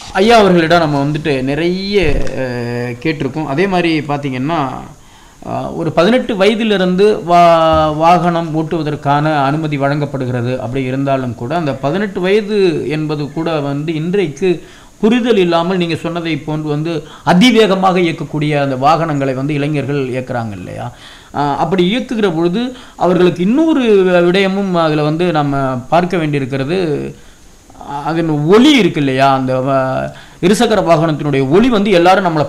ஐயா அவர்களிடம் நம்ம வந்துட்டு நிறைய அஹ், கேட்டிருக்கோம் அதே மாதிரி பார்த்தீங்கன்னா அஹ், ஒரு பதினெட்டு வயதிலிருந்து வா வாகனம் ஓட்டுவதற்கான அனுமதி வழங்கப்படுகிறது அப்படி இருந்தாலும் கூட அந்த பதினெட்டு வயது என்பது கூட வந்து இன்றைக்கு புரிதல் இல்லாமல் நீங்கள் சொன்னதை போன்று வந்து அதிவேகமாக இயக்கக்கூடிய அந்த வாகனங்களை வந்து இளைஞர்கள் இயக்குறாங்க இல்லையா அஹ், அப்படி இயக்குகிற பொழுது அவர்களுக்கு இன்னொரு விடயமும் அதில் வந்து நம்ம பார்க்க வேண்டியிருக்கிறது அதன் ஒலி இருக்கு இல்லையா அந்த வ- இருசக்கர வாகனத்தினுடைய ஒலி வந்து எல்லாரும் நம்மளை